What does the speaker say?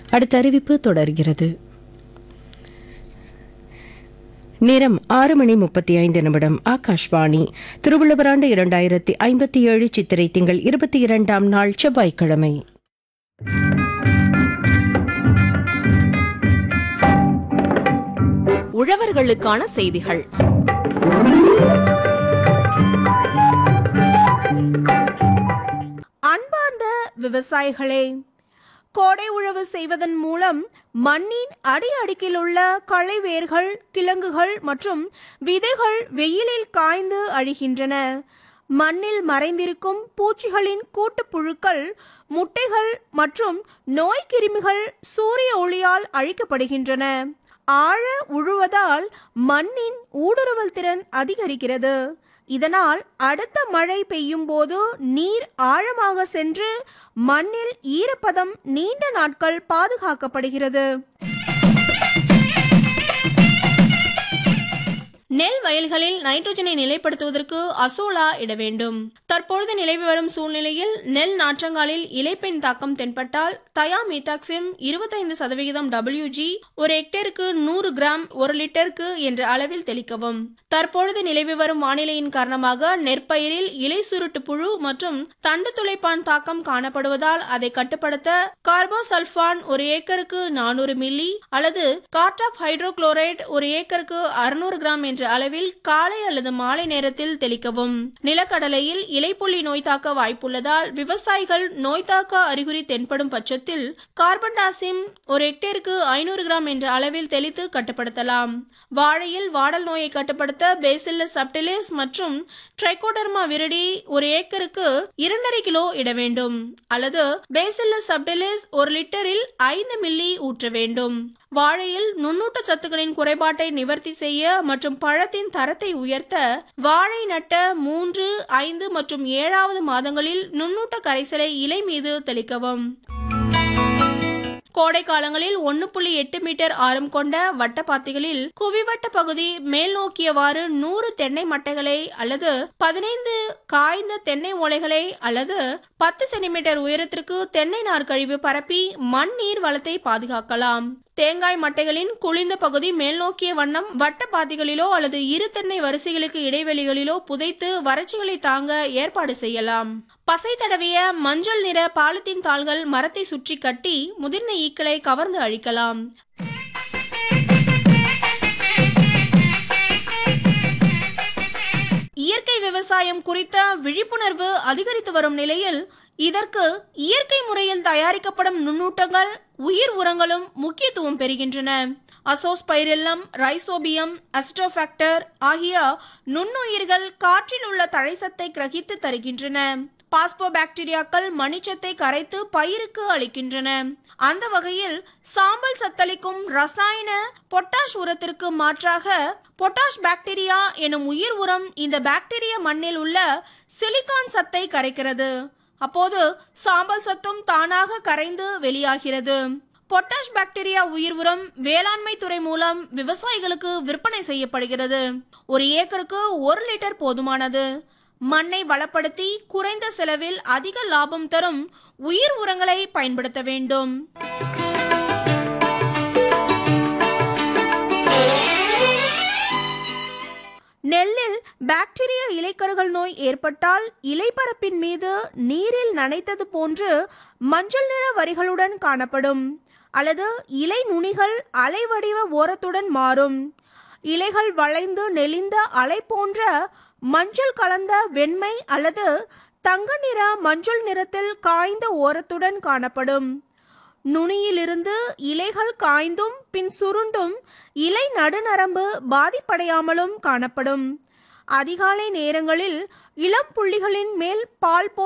அடுத்த அறிவிப்பு தொடர்கிறது நேரம் ஆறு மணி முப்பத்தி ஐந்து நிமிடம் ஆகாஷ்வாணி திருவள்ளுவராண்டு இரண்டாயிரத்தி ஐம்பத்தி ஏழு சித்திரை திங்கள் இருபத்தி இரண்டாம் நாள் செவ்வாய்க்கிழமை உழவர்களுக்கான செய்திகள் அன்பார்ந்த விவசாயிகளே கோடை உழவு செய்வதன் மூலம் மண்ணின் அடி அடுக்கில் உள்ள களை வேர்கள் கிழங்குகள் மற்றும் விதைகள் வெயிலில் காய்ந்து அழிகின்றன மண்ணில் மறைந்திருக்கும் பூச்சிகளின் கூட்டுப்புழுக்கள் முட்டைகள் மற்றும் நோய்க்கிருமிகள் சூரிய ஒளியால் அழிக்கப்படுகின்றன ஆழ உழுவதால் மண்ணின் ஊடுருவல் திறன் அதிகரிக்கிறது இதனால் அடுத்த மழை பெய்யும் போது நீர் ஆழமாக சென்று மண்ணில் ஈரப்பதம் நீண்ட நாட்கள் பாதுகாக்கப்படுகிறது நெல் வயல்களில் நைட்ரஜனை நிலைப்படுத்துவதற்கு அசோலா இட வேண்டும் தற்பொழுது நிலவி வரும் சூழ்நிலையில் நெல் நாற்றங்காலில் இலைப்பெண் தாக்கம் தென்பட்டால் தயாமீதாக்சிம் இருபத்தைந்து சதவிகிதம் டபிள்யூஜி ஒரு ஹெக்டேருக்கு நூறு கிராம் ஒரு லிட்டருக்கு என்ற அளவில் தெளிக்கவும் தற்பொழுது நிலவி வரும் வானிலையின் காரணமாக நெற்பயிரில் இலை சுருட்டு புழு மற்றும் தண்டு துளைப்பான் தாக்கம் காணப்படுவதால் அதை கட்டுப்படுத்த கார்போசல்பான் ஒரு ஏக்கருக்கு நானூறு மில்லி அல்லது கார்டாப் ஹைட்ரோகுளோரைட் ஒரு ஏக்கருக்கு அறுநூறு கிராம் என்ற அளவில் காலை அல்லது மாலை நேரத்தில் தெளிக்கவும் நிலக்கடலையில் இலைப்புள்ளி நோய் தாக்க வாய்ப்புள்ளதால் விவசாயிகள் நோய் தாக்க அறிகுறி தென்படும் பட்சத்தில் கார்பன் டாசிம் ஒரு ஹெக்டேருக்கு ஐநூறு கிராம் என்ற அளவில் தெளித்து கட்டுப்படுத்தலாம் வாழையில் வாடல் நோயை கட்டுப்படுத்த பேசில்லஸ் சப்டிலிஸ் மற்றும் ட்ரைகோடர்மா விரிடி ஒரு ஏக்கருக்கு இரண்டரை கிலோ இட வேண்டும் அல்லது பேசில்லஸ் சப்டிலிஸ் ஒரு லிட்டரில் ஐந்து மில்லி ஊற்ற வேண்டும் வாழையில் நுண்ணூட்ட சத்துக்களின் குறைபாட்டை நிவர்த்தி செய்ய மற்றும் பழத்தின் தரத்தை உயர்த்த வாழை நட்ட மூன்று ஐந்து மற்றும் ஏழாவது மாதங்களில் நுண்ணூட்ட கரைசலை இலை மீது தெளிக்கவும் கோடை காலங்களில் ஒன்று புள்ளி எட்டு மீட்டர் ஆரம் கொண்ட வட்டப்பாத்திகளில் குவிவட்ட பகுதி மேல் நோக்கியவாறு நூறு தென்னை மட்டைகளை அல்லது பதினைந்து காய்ந்த தென்னை ஓலைகளை அல்லது பத்து சென்டிமீட்டர் உயரத்திற்கு தென்னை நார் கழிவு பரப்பி மண் நீர் வளத்தை பாதுகாக்கலாம் தேங்காய் மட்டைகளின் குளிர்ந்த பகுதி மேல் நோக்கிய வண்ணம் வட்ட பாத்திகளிலோ அல்லது இரு தென்னை வரிசைகளுக்கு இடைவெளிகளிலோ புதைத்து வறட்சிகளை தாங்க ஏற்பாடு செய்யலாம் பசை தடவிய மஞ்சள் நிற பாலித்தீன் தாள்கள் மரத்தை சுற்றி கட்டி முதிர்ந்த ஈக்களை கவர்ந்து அழிக்கலாம் இயற்கை விவசாயம் குறித்த விழிப்புணர்வு அதிகரித்து வரும் நிலையில் இதற்கு இயற்கை முறையில் தயாரிக்கப்படும் நுண்ணூட்டங்கள் உயிர் உரங்களும் முக்கியத்துவம் பெறுகின்றன அசோஸ்பைரில்லம் ரைசோபியம் அஸ்டோஃபாக்டர் ஆகிய நுண்ணுயிர்கள் காற்றில் உள்ள தழைசத்தை கிரகித்து தருகின்றன பாஸ்போபாக்டீரியாக்கள் மணிச்சத்தை கரைத்து பயிருக்கு அளிக்கின்றன அந்த வகையில் சாம்பல் சத்தளிக்கும் ரசாயன பொட்டாஷ் உரத்திற்கு மாற்றாக பொட்டாஷ் பாக்டீரியா எனும் உயிர் உரம் இந்த பாக்டீரியா மண்ணில் உள்ள சிலிகான் சத்தை கரைக்கிறது அப்போது சாம்பல் சத்தும் தானாக கரைந்து வெளியாகிறது பொட்டாஷ் பாக்டீரியா உயிர் உரம் வேளாண்மை துறை மூலம் விவசாயிகளுக்கு விற்பனை செய்யப்படுகிறது ஒரு ஏக்கருக்கு ஒரு லிட்டர் போதுமானது மண்ணை வளப்படுத்தி குறைந்த செலவில் அதிக லாபம் தரும் உயிர் உரங்களை பயன்படுத்த வேண்டும் நெல்லில் பாக்டீரியா இலைக்கருகள் நோய் ஏற்பட்டால் இலைப்பரப்பின் மீது நீரில் நனைத்தது போன்று மஞ்சள் நிற வரிகளுடன் காணப்படும் அல்லது இலை நுனிகள் அலைவடிவ ஓரத்துடன் மாறும் இலைகள் வளைந்து நெளிந்த அலை போன்ற மஞ்சள் கலந்த வெண்மை அல்லது தங்க நிற மஞ்சள் நிறத்தில் காய்ந்த ஓரத்துடன் காணப்படும் நுனியிலிருந்து இலைகள் காய்ந்தும் பின் சுருண்டும் இலை நடுநரம்பு பாதிப்படையாமலும் காணப்படும் அதிகாலை நேரங்களில் இளம் புள்ளிகளின் மேல் பால் போ